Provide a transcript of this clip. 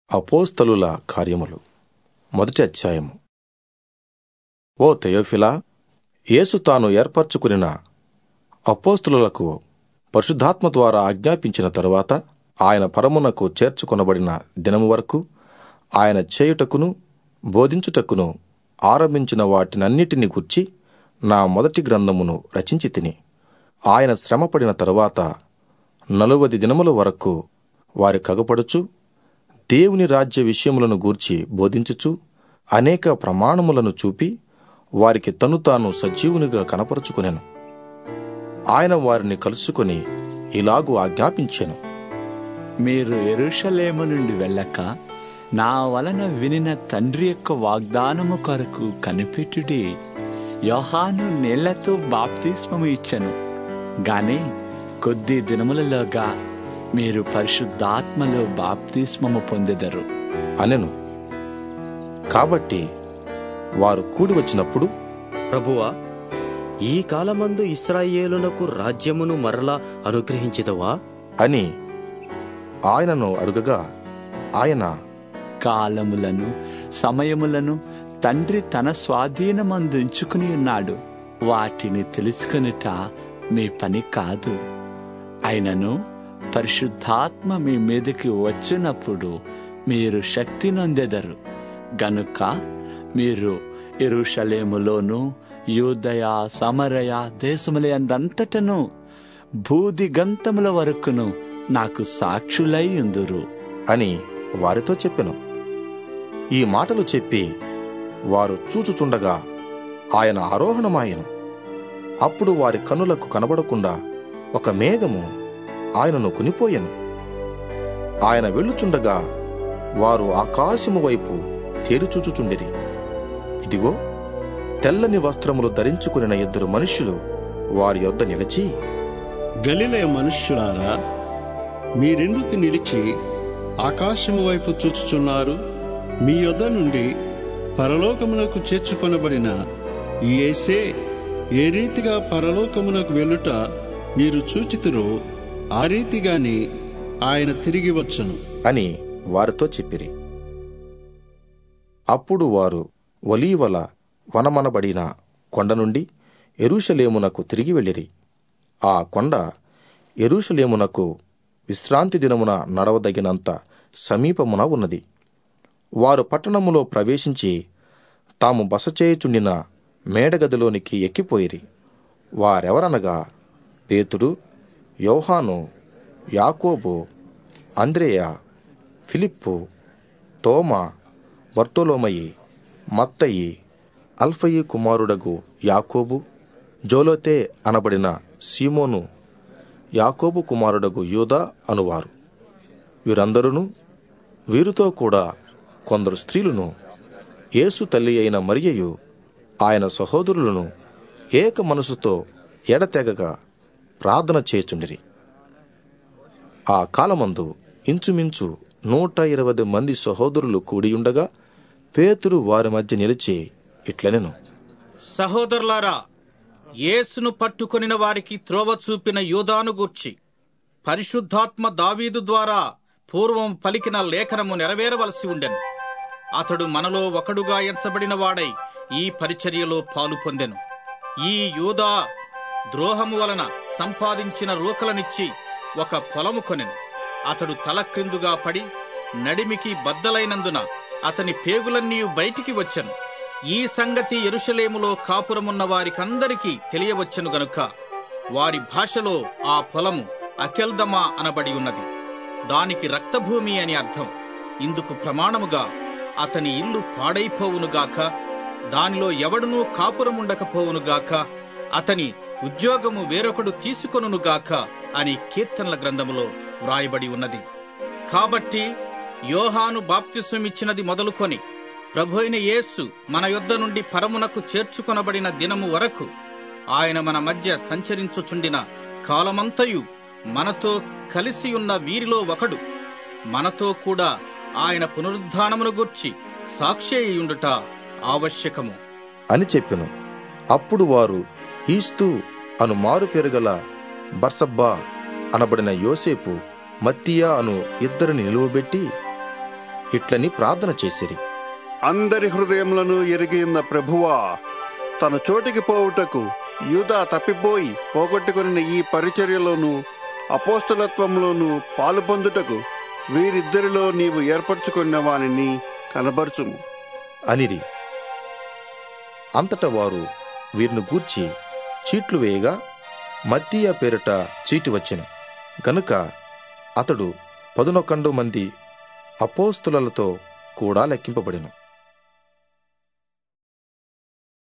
అపోస్తలుల కార్యములు మొదటి అధ్యాయము ఓ తెయోఫిలా యేసు తాను ఏర్పరచుకునిన అపోస్తలులకు పరిశుద్ధాత్మ ద్వారా ఆజ్ఞాపించిన తరువాత ఆయన పరమునకు చేర్చుకొనబడిన దినము వరకు ఆయన చేయుటకును బోధించుటకును ఆరంభించిన వాటినన్నిటిని గుర్చి నా మొదటి గ్రంథమును రచించి తిని ఆయన శ్రమపడిన తరువాత నలువది దినముల వరకు వారి కగపడుచు దేవుని రాజ్య విషయములను గూర్చి బోధించుచు అనేక ప్రమాణములను చూపి వారికి తను తాను సజీవునిగా కనపరుచుకునెను ఆయన వారిని కలుసుకొని ఇలాగు ఆజ్ఞాపించెను మీరు ఎరుషలేము నుండి వెళ్ళక నా వలన వినిన తండ్రి యొక్క వాగ్దానము కొరకు కనిపెట్టుడి యోహాను నీళ్లతో బాప్తిస్మము ఇచ్చను గాని కొద్ది దినములలోగా మీరు పరిశుద్ధాత్మలో బాప్తిస్మము పొందెదరు అనెను కాబట్టి వారు కూడి వచ్చినప్పుడు ప్రభువా ఈ కాలమందు ఇస్రాయేలునకు రాజ్యమును మరలా అనుగ్రహించిదవా అని ఆయనను అడుగగా ఆయన కాలములను సమయములను తండ్రి తన స్వాధీనమందుంచుకుని ఉన్నాడు వాటిని తెలుసుకొనుట మీ పని కాదు అయినను పరిశుద్ధాత్మ మీ మీదకి వచ్చినప్పుడు మీరు శక్తి నొందెదరు గనుక మీరు ఎరుషలేములోను యూదయ సమరయ దేశముల అందంతటను భూదిగంతముల వరకును నాకు సాక్షులై ఉందురు అని వారితో చెప్పెను ఈ మాటలు చెప్పి వారు చూచుచుండగా ఆయన ఆరోహణమాయెను అప్పుడు వారి కనులకు కనబడకుండా ఒక మేఘము ఆయనను కొనిపోయెను ఆయన వెళ్ళుచుండగా వారు ఆకాశము వైపు తేరిచూచుచుండిరి ఇదిగో తెల్లని వస్త్రములు ధరించుకునిన ఇద్దరు మనుష్యులు వారి యొద్ద నిలిచి గలిలయ మనుష్యులారా మీరెందుకు నిలిచి ఆకాశము వైపు చూచుచున్నారు మీ యొద్ద నుండి పరలోకమునకు చేర్చుకొనబడిన ఈ యేసే ఏ రీతిగా పరలోకమునకు వెళ్ళుట మీరు చూచితురో ఆ రీతిగానే ఆయన తిరిగి వచ్చును అని వారితో చెప్పిరి అప్పుడు వారు ఒలీవల వనమనబడిన కొండ నుండి ఎరుషలేమునకు తిరిగి వెళ్ళిరి ఆ కొండ ఎరుషలేమునకు విశ్రాంతి దినమున నడవదగినంత సమీపమున ఉన్నది వారు పట్టణములో ప్రవేశించి తాము బస చేయుచుండిన మేడగదిలోనికి ఎక్కిపోయిరి వారెవరనగా పేతుడు యోహాను యాకోబు అంద్రేయ ఫిలిప్పు తోమా బర్తోలోమయి మత్తయి అల్ఫయి కుమారుడగు యాకోబు జోలోతే అనబడిన సీమోను యాకోబు కుమారుడగు యూదా అనువారు వీరందరూ వీరితో కూడా కొందరు స్త్రీలను యేసు తల్లి అయిన మరియయు ఆయన సహోదరులను ఏక మనసుతో ఎడతెగక ప్రార్థన చేచుండిరి ఆ కాలమందు ఇంచుమించు నూట ఇరవై మంది సహోదరులు కూడియుండగా పేతురు వారి మధ్య నిలిచి ఇట్లనెను సహోదరులారా యేసును పట్టుకొనిన వారికి త్రోవ చూపిన యూదాను గూర్చి పరిశుద్ధాత్మ దావీదు ద్వారా పూర్వం పలికిన లేఖనము నెరవేరవలసి ఉండెను అతడు మనలో ఒకడుగా ఎంచబడిన వాడై ఈ పరిచర్యలో పాలు పొందెను ఈ యూదా ద్రోహము వలన సంపాదించిన రూకలనిచ్చి ఒక పొలము కొనెను అతడు తల క్రిందుగా పడి నడిమికి బద్దలైనందున అతని పేగులన్నీ బయటికి వచ్చెను ఈ సంగతి ఎరుషలేములో కాపురమున్న వారికందరికీ తెలియవచ్చెను గనుక వారి భాషలో ఆ పొలము అకెల్దమా అనబడి ఉన్నది దానికి రక్తభూమి అని అర్థం ఇందుకు ప్రమాణముగా అతని ఇల్లు పాడైపోవునుగాక దానిలో ఎవడునూ కాపురముండకపోవునుగాక అతని ఉద్యోగము వేరొకడు తీసుకొనుగాక అని కీర్తనల గ్రంథములో వ్రాయబడి ఉన్నది కాబట్టి యోహాను బాప్తిస్వమిచ్చినది మొదలుకొని ప్రభు అయిన యేసు మన యొద్ద నుండి పరమునకు చేర్చుకొనబడిన దినము వరకు ఆయన మన మధ్య సంచరించుచుండిన కాలమంతయు మనతో కలిసి ఉన్న వీరిలో ఒకడు మనతో కూడా ఆయన పునరుద్ధానమును గూర్చి సాక్షి అయ్యుండుట ఆవశ్యకము అని చెప్పెను అప్పుడు వారు ఈస్తు అను మారు పెరుగల బర్సబ్బా అనబడిన యోసేపు మత్తియా అను ఇద్దరిని నిలువబెట్టి ఇట్లని ప్రార్థన చేసిరి అందరి హృదయములను ఎరిగి ఉన్న ప్రభువా తన చోటికి పోవుటకు యూదా తప్పిపోయి పోగొట్టుకున్న ఈ పరిచర్యలోను అపోస్తలత్వంలోను పాలు పొందుటకు వీరిద్దరిలో నీవు ఏర్పరచుకున్న వానిని కనబరుచుము అనిరి అంతట వారు వీరిని గూర్చి చీట్లు వేయగా మత్తీయ పేరిట చీటి వచ్చెను గనుక అతడు పదునొకండు మంది అపోస్తులతో కూడా లెక్కింపబడెను